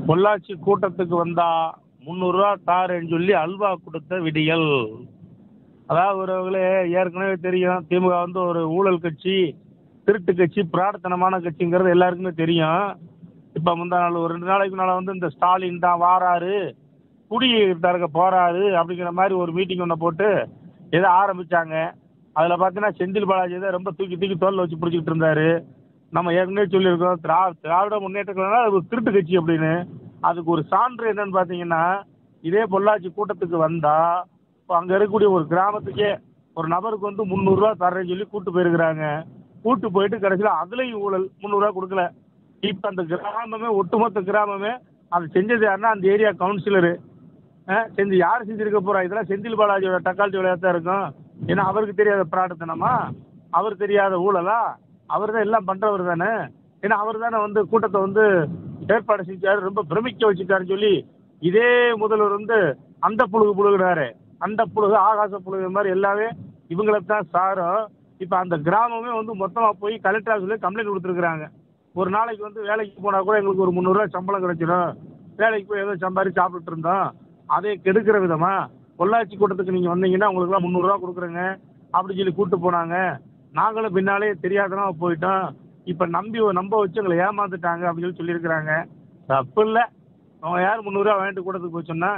பொள்ளாச்சி கூட்டத்துக்கு வந்தா முந்நூறுரூவா தாரேன்னு சொல்லி அல்வா கொடுத்த விடியல் அதாவது ஒருவர்களே ஏற்கனவே தெரியும் திமுக வந்து ஒரு ஊழல் கட்சி திருட்டு கட்சி பிரார்த்தனமான கட்சிங்கிறது எல்லாருக்குமே தெரியும் இப்போ முந்தா நாள் ஒரு ரெண்டு நாளைக்கு முன்னால் வந்து இந்த ஸ்டாலின் தான் வாராரு குடி திறக்க போறாரு அப்படிங்கிற மாதிரி ஒரு மீட்டிங் ஒன்று போட்டு ஏதோ ஆரம்பிச்சாங்க அதில் பார்த்தீங்கன்னா செந்தில் பாலாஜி தான் ரொம்ப தூக்கி தூக்கி தோல்ல வச்சு பிடிச்சிக்கிட்டு இருந்தாரு நம்ம ஏற்கனவே சொல்லியிருக்கோம் திரா திராவிட முன்னேற்ற கழகம் அது ஒரு திருட்டு கட்சி அப்படின்னு அதுக்கு ஒரு சான்று என்னன்னு பார்த்தீங்கன்னா இதே பொள்ளாச்சி கூட்டத்துக்கு வந்தா இப்போ அங்கே இருக்கக்கூடிய ஒரு கிராமத்துக்கே ஒரு நபருக்கு வந்து முந்நூறுரூவா தரேன்னு சொல்லி கூட்டு போயிருக்கிறாங்க கூட்டு போயிட்டு கடைசியில் அதுலேயும் ஊழல் முந்நூறுரூவா கொடுக்கல இப்போ அந்த கிராமமே ஒட்டுமொத்த கிராமமே அது செஞ்சது யாருன்னா அந்த ஏரியா கவுன்சிலரு செஞ்சு யார் செஞ்சிருக்க போறா இதெல்லாம் செந்தில் பாலாஜியோட தக்காளி விளையாட்டு தான் இருக்கும் ஏன்னா அவருக்கு தெரியாத பிராடத்தனமா அவர் தெரியாத ஊழலா அவர் தான் எல்லாம் பண்றவர் தானே ஏன்னா அவர் தானே வந்து கூட்டத்தை வந்து ஏற்பாடு செஞ்சாரு ரொம்ப பிரமிக்க வச்சுட்டாருன்னு சொல்லி இதே முதல்வர் வந்து அந்த புழுகு புழுகுறாரு அந்த புழுகு ஆகாச புழுகு மாதிரி எல்லாமே இவங்களை தான் சாரும் இப்போ அந்த கிராமமே வந்து மொத்தமாக போய் கலெக்டர் ஆஃபீஸில் கம்ப்ளைண்ட் கொடுத்துருக்குறாங்க ஒரு நாளைக்கு வந்து வேலைக்கு போனால் கூட எங்களுக்கு ஒரு முந்நூறுரூவா சம்பளம் கிடைச்சிடும் வேலைக்கு போய் ஏதோ சம்பாதிச்சு சாப்பிட்டுட்டு இருந்தோம் அதை கெடுக்கிற விதமா பொள்ளாச்சி கூட்டத்துக்கு நீங்கள் வந்தீங்கன்னா உங்களுக்குலாம் முந்நூறுரூவா கொடுக்குறேங்க அப்படின்னு சொல்லி கூப்பிட்டு போனாங்க நாங்களும் பின்னாலே தெரியாதனமா போயிட்டோம் இப்போ நம்பி நம்ப வச்சு எங்களை ஏமாந்துட்டாங்க அப்படின்னு சொல்லி சொல்லியிருக்கிறாங்க தப்பு இல்லை அவங்க யார் முந்நூறுரூவா வாங்கிட்டு கூட்டத்துக்கு போய் சொன்னா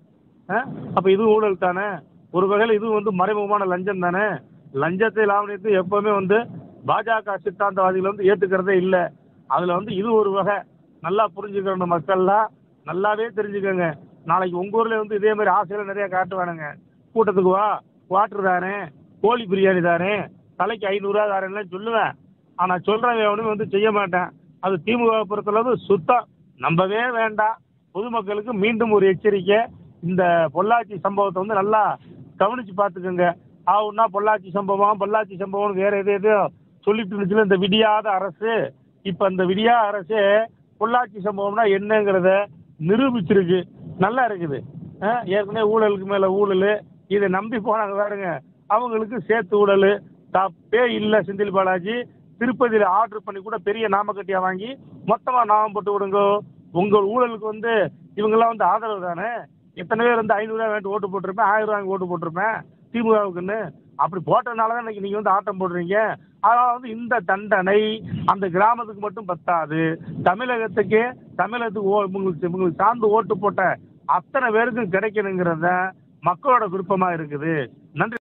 அப்போ இதுவும் ஊழல் தானே ஒரு வகையில் இதுவும் வந்து மறைமுகமான லஞ்சம் தானே லஞ்சத்தை லாவணியத்தை எப்போவுமே வந்து பாஜக சித்தாந்தவாதிகள் வந்து ஏற்றுக்கிறதே இல்லை அதில் வந்து இது ஒரு வகை நல்லா புரிஞ்சுக்கிற மக்கள்லாம் நல்லாவே தெரிஞ்சுக்கோங்க நாளைக்கு உங்கள் ஊரில் வந்து இதே மாதிரி ஆசையில் நிறைய காட்டுவானுங்க கூட்டத்துக்கு வா வாட்டர் தானே கோழி பிரியாணி தானே தலைக்கு ஐநூறுரூவா தாரேன்லாம் சொல்லுவேன் ஆனால் சொல்கிறவன் எவனும் வந்து செய்ய மாட்டேன் அது திமுக பொறுத்தளவு சுத்தம் நம்பவே வேண்டாம் பொதுமக்களுக்கு மீண்டும் ஒரு எச்சரிக்கை இந்த பொள்ளாச்சி சம்பவத்தை வந்து நல்லா கவனிச்சு பார்த்துக்கோங்க ஆகுன்னா பொள்ளாச்சி சம்பவம் பொள்ளாச்சி சம்பவம் வேற எது எதோ சொல்லிட்டு இருந்துச்சுல இந்த விடியாத அரசு இப்போ இந்த விடியா அரசு பொள்ளாச்சி சம்பவம்னா என்னங்கிறத நிரூபிச்சிருக்கு நல்லா இருக்குது ஆ, ஏற்கனவே ஊழலுக்கு மேலே ஊழல் இதை நம்பி போனாங்க பாருங்க அவங்களுக்கு சேர்த்து ஊழல் தப்பே இல்லை செந்தில் பாலாஜி திருப்பதியில் ஆர்டர் பண்ணி கூட பெரிய நாமக்கட்டியா வாங்கி மொத்தமாக நாமம் போட்டு விடுங்க உங்கள் ஊழலுக்கு வந்து இவங்கெல்லாம் வந்து ஆதரவு தானே எத்தனை பேர் வந்து ஐநூறுரூவா வேண்டி ஓட்டு போட்டிருப்பேன் ஆயிரம் ரூபா வாங்கி ஓட்டு போட்டிருப்பேன் திமுகவுக்குன்னு அப்படி போட்டதுனால தான் இன்னைக்கு நீங்கள் வந்து ஆட்டம் போடுறீங்க அதனால் வந்து இந்த தண்டனை அந்த கிராமத்துக்கு மட்டும் பத்தாது தமிழகத்துக்கு தமிழகத்துக்கு ஓ உங்களுக்கு உங்களுக்கு சார்ந்து ஓட்டு போட்ட அத்தனை பேருக்கும் கிடைக்கணுங்கிறத மக்களோட விருப்பமாக இருக்குது நன்றி